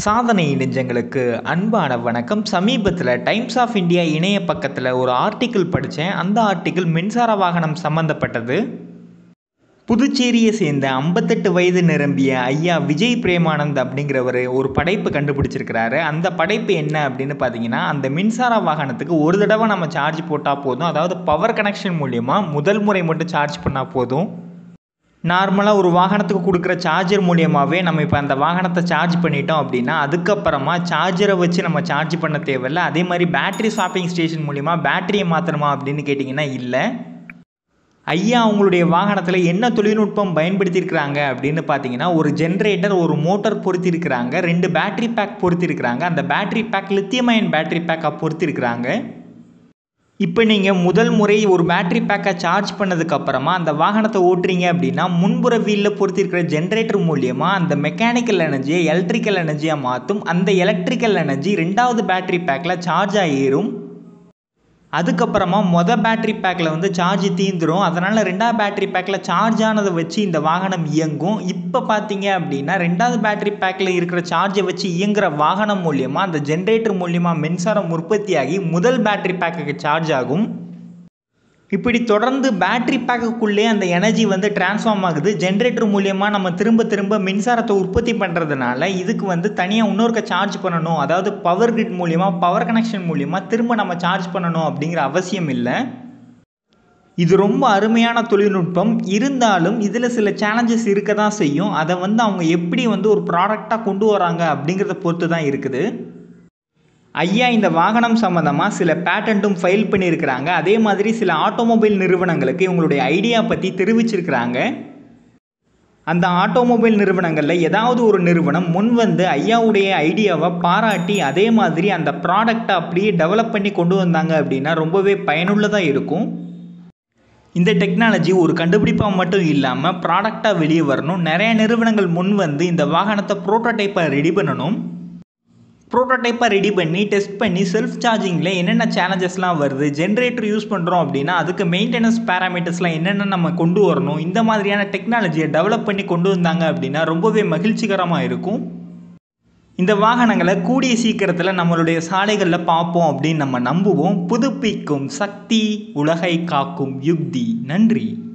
சாதனை நெஞ்சங்களுக்கு அன்பான வணக்கம் சமீபத்தில் டைம்ஸ் ஆஃப் இந்தியா இணைய பக்கத்தில் ஒரு ஆர்டிக்கிள் படித்தேன் அந்த ஆர்டிக்கிள் மின்சார வாகனம் சம்மந்தப்பட்டது புதுச்சேரியை சேர்ந்த ஐம்பத்தெட்டு வயது நிரம்பிய ஐயா விஜய் பிரேமானந்த் அப்படிங்கிறவர் ஒரு படைப்பு கண்டுபிடிச்சிருக்கிறாரு அந்த படைப்பு என்ன அப்படின்னு பார்த்தீங்கன்னா அந்த மின்சார வாகனத்துக்கு ஒரு தடவை நம்ம சார்ஜ் போட்டால் போதும் அதாவது பவர் கனெக்ஷன் மூலிமா முதல் முறை மட்டும் சார்ஜ் பண்ணால் போதும் நார்மலாக ஒரு வாகனத்துக்கு கொடுக்குற சார்ஜர் மூலியமாகவே நம்ம இப்போ அந்த வாகனத்தை சார்ஜ் பண்ணிட்டோம் அப்படின்னா அதுக்கப்புறமா சார்ஜரை வச்சு நம்ம சார்ஜ் பண்ண தேவையில்ல அதே மாதிரி பேட்டரி ஸ்வாப்பிங் ஸ்டேஷன் மூலிமா பேட்டரியை மாற்றணுமா அப்படின்னு கேட்டிங்கன்னா இல்லை ஐயா அவங்களுடைய வாகனத்தில் என்ன தொழில்நுட்பம் பயன்படுத்தியிருக்கிறாங்க அப்படின்னு பார்த்தீங்கன்னா ஒரு ஜென்ரேட்டர் ஒரு மோட்டார் பொருத்திருக்கிறாங்க ரெண்டு பேட்டரி பேக் பொருத்திருக்கிறாங்க அந்த battery pack lithium ion battery பேக்காக பொருத்திருக்கிறாங்க இப்போ நீங்கள் முதல் முறை ஒரு பேட்டரி பேக்கை சார்ஜ் பண்ணதுக்கப்புறமா அந்த வாகனத்தை ஓட்டுறீங்க அப்படின்னா முன்புற வீலில் பொருத்திருக்கிற ஜென்ரேட்டர் மூலியமாக அந்த மெக்கானிக்கல் எனர்ஜியை எலக்ட்ரிக்கல் எனர்ஜியாக மாற்றும் அந்த எலக்ட்ரிக்கல் எனர்ஜி ரெண்டாவது பேட்டரி பேக்கில் சார்ஜாக ஏறும் அதுக்கப்புறமா மொதல் பேட்டரி பேக்கில் வந்து சார்ஜ் தீந்துடும் அதனால் ரெண்டாவது பேட்டரி பேக்கில் சார்ஜ் ஆனதை வச்சு இந்த வாகனம் இயங்கும் இப்போ பார்த்தீங்க அப்படின்னா ரெண்டாவது பேட்டரி பேக்கில் இருக்கிற சார்ஜை வச்சு இயங்குகிற வாகனம் மூலியமாக அந்த ஜென்ரேட்டர் மூலியமாக மின்சாரம் உற்பத்தியாகி முதல் பேட்டரி பேக்குக்கு சார்ஜ் ஆகும் இப்படி தொடர்ந்து பேட்டரி பேக்குக்குள்ளே அந்த எனர்ஜி வந்து டிரான்ஸ்ஃபார்ம் ஆகுது ஜென்ரேட்டர் மூலியமாக நம்ம திரும்ப திரும்ப மின்சாரத்தை உற்பத்தி பண்ணுறதுனால இதுக்கு வந்து தனியாக இன்னொருக்க சார்ஜ் பண்ணணும் அதாவது பவர் கிரிட் மூலியமாக பவர் கனெக்ஷன் மூலியமாக திரும்ப நம்ம சார்ஜ் பண்ணணும் அப்படிங்கிற அவசியம் இல்லை இது ரொம்ப அருமையான தொழில்நுட்பம் இருந்தாலும் இதில் சில சேலஞ்சஸ் இருக்க தான் செய்யும் அதை வந்து அவங்க எப்படி வந்து ஒரு ப்ராடக்டாக கொண்டு வராங்க அப்படிங்கிறத பொறுத்து தான் இருக்குது ஐயா இந்த வாகனம் சம்மந்தமாக சில பேட்டன்ட்டும் ஃபைல் பண்ணியிருக்கிறாங்க அதே மாதிரி சில ஆட்டோமொபைல் நிறுவனங்களுக்கு இவங்களுடைய ஐடியா பற்றி தெரிவிச்சிருக்கிறாங்க அந்த ஆட்டோமொபைல் நிறுவனங்களில் ஏதாவது ஒரு நிறுவனம் முன் வந்து ஐயாவுடைய ஐடியாவை பாராட்டி அதே மாதிரி அந்த ப்ராடக்டை அப்படியே டெவலப் பண்ணி கொண்டு வந்தாங்க அப்படின்னா ரொம்பவே பயனுள்ளதாக இருக்கும் இந்த டெக்னாலஜி ஒரு கண்டுபிடிப்பாக மட்டும் இல்லாமல் ப்ராடக்டாக வெளியே வரணும் நிறைய நிறுவனங்கள் முன் வந்து இந்த வாகனத்தை ப்ரோட்டோடைப்பை ரெடி பண்ணணும் ப்ரோட்டோடைப்பாக ரெடி பண்ணி டெஸ்ட் பண்ணி செல்ஃப் சார்ஜிங்கில் என்னென்ன சேலஞ்சஸ்லாம் வருது ஜென்ரேட்டர் யூஸ் பண்ணுறோம் அப்படின்னா அதுக்கு மெயின்டெனன்ஸ் பேராமீட்டர்ஸ்லாம் என்னென்ன நம்ம கொண்டு வரணும் இந்த மாதிரியான டெக்னாலஜியை டெவலப் பண்ணி கொண்டு வந்தாங்க அப்படின்னா ரொம்பவே மகிழ்ச்சிகரமாக இருக்கும் இந்த வாகனங்களை கூடிய சீக்கிரத்தில் நம்மளுடைய சாலைகளில் பார்ப்போம் அப்படின்னு நம்ம நம்புவோம் புதுப்பிக்கும் சக்தி உலகை காக்கும் யுக்தி நன்றி